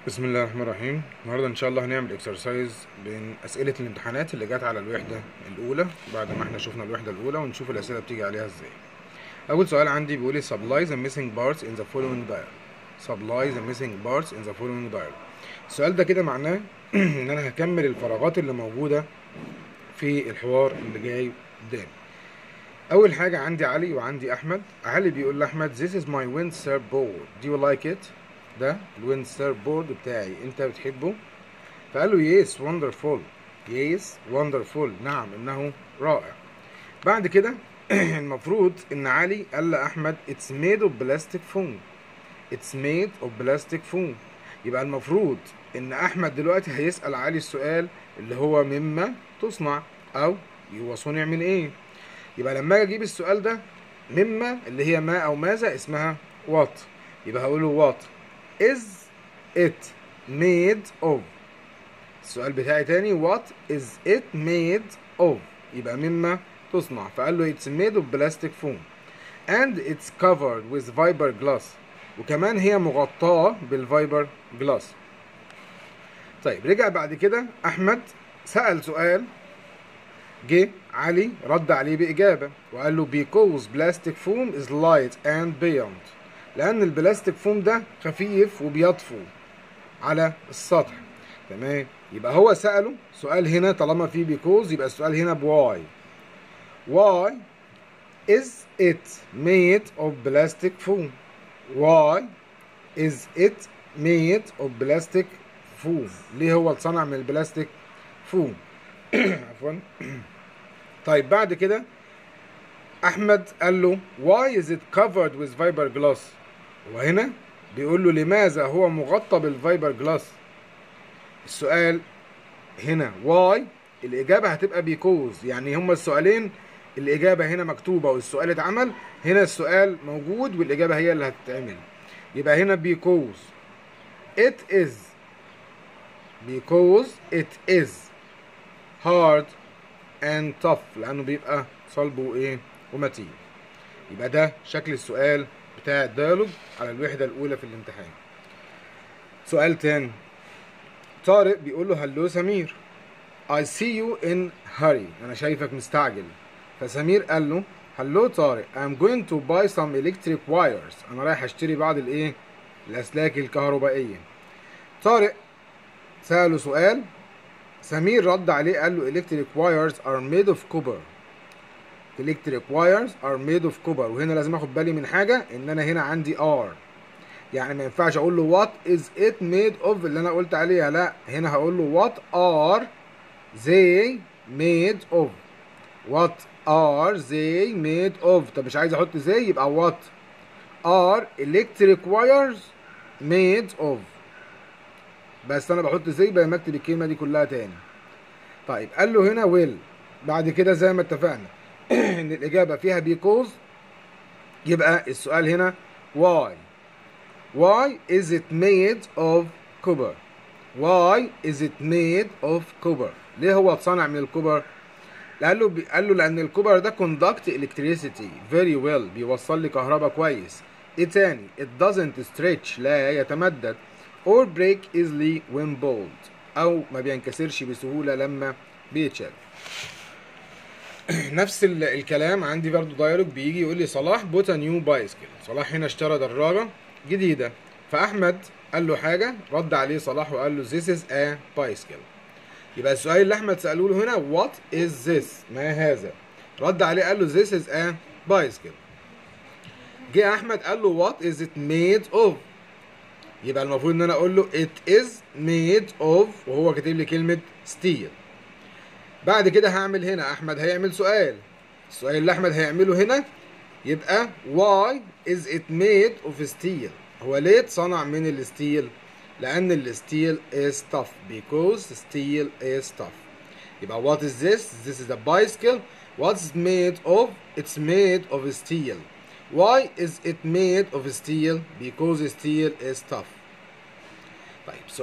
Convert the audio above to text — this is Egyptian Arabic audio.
بسم الله الرحمن الرحيم النهارده ان شاء الله هنعمل اكسرسايز بين اسئله الامتحانات اللي جت على الوحده الاولى بعد ما احنا شفنا الوحده الاولى ونشوف الاسئله بتيجي عليها ازاي اول سؤال عندي بيقول لي supply the missing parts in the following diagram supply the missing parts in the following diagram السؤال ده كده معناه ان انا هكمل الفراغات اللي موجوده في الحوار اللي جاي قدامي اول حاجه عندي علي وعندي احمد علي بيقول لاحمد this is my wind surfboard do you like it ده الويند سيرف بورد بتاعي انت بتحبه فقال له يس وندرفول يس وندرفول نعم انه رائع بعد كده المفروض ان علي قال لاحمد اتس ميد اوف بلاستيك فوم اتس ميد اوف بلاستيك فوم يبقى المفروض ان احمد دلوقتي هيسال علي السؤال اللي هو مما تصنع او هو صنع من ايه يبقى لما اجي اجيب السؤال ده مما اللي هي ما او ماذا اسمها وات يبقى هقول له وات is it made of السؤال بتاعي تاني what is it made of يبقى مما تصنع فقال له it's made of plastic foam and it's covered with fiber glass وكمان هي مغطاة بالفايبر جلاس طيب رجع بعد كده احمد سأل سؤال جه علي رد عليه بإجابة وقال له because plastic foam is light and beyond لان البلاستيك فوم ده خفيف وبيطفو على السطح تمام يبقى هو سأله سؤال هنا طالما في بيكوز يبقى السؤال هنا بواي why is it made of plastic foam why is it made of plastic foam ليه هو اتصنع من البلاستيك فوم عفوا طيب بعد كده احمد قال له why is it covered with fiber glass وهنا بيقول له لماذا هو مغطى بالفايبر جلاس السؤال هنا واي الإجابة هتبقى بيكوز يعني هما السؤالين الإجابة هنا مكتوبة والسؤال اتعمل هنا السؤال موجود والإجابة هي اللي هتتعمل يبقى هنا بيكوز it is because it is hard and tough لأنه بيبقى صلب وإيه ومتين يبقى ده شكل السؤال بتاع الديالوج على الوحدة الأولى في الامتحان سؤال تاني طارق بيقول له هلو سمير I see you in hurry أنا شايفك مستعجل فسمير قال له هلو طارق I'm going to buy some electric wires أنا رايح أشتري بعض الإيه الأسلاك الكهربائية طارق سأله سؤال سمير رد عليه قال له electric wires are made of copper electric wires are made of copper وهنا لازم اخد بالي من حاجه ان انا هنا عندي are يعني ما ينفعش اقول له what is it made of اللي انا قلت عليها لا هنا هقول له what are they made of what are they made of طب مش عايز احط زي يبقى what are electric wires made of بس انا بحط زي بقى مكتب الكلمه دي كلها تاني طيب قال له هنا will بعد كده زي ما اتفقنا ان الاجابه فيها because يبقى السؤال هنا why why is it made of copper why is it made of copper ليه هو اتصنع من الكوبر قال له قال له لان الكوبر ده conduct electricity very well بيوصل لي كهرباء كويس ايه تاني it doesn't stretch لا يتمدد or break easily when pulled او ما بينكسرش بسهوله لما بيتشال نفس الكلام عندي برضو دايلوج بيجي يقول لي صلاح بوت نيو بايسكل صلاح هنا اشترى دراجة جديدة فأحمد قال له حاجة رد عليه صلاح وقال له this is a bicycle يبقى السؤال اللي أحمد سأله له هنا what is this ما هذا رد عليه قال له this is a bicycle جه أحمد قال له what is it made of يبقى المفروض إن أنا أقول له it is made of وهو كاتب لي كلمة steel بعد كده هعمل هنا احمد هيعمل سؤال السؤال اللي احمد هيعمله هنا يبقى why is it made of steel هو ليه اتصنع من الستيل لان الستيل is tough because steel is tough يبقى what is this this is a bicycle what's made of it's made of steel why is it made of steel because steel is tough طيب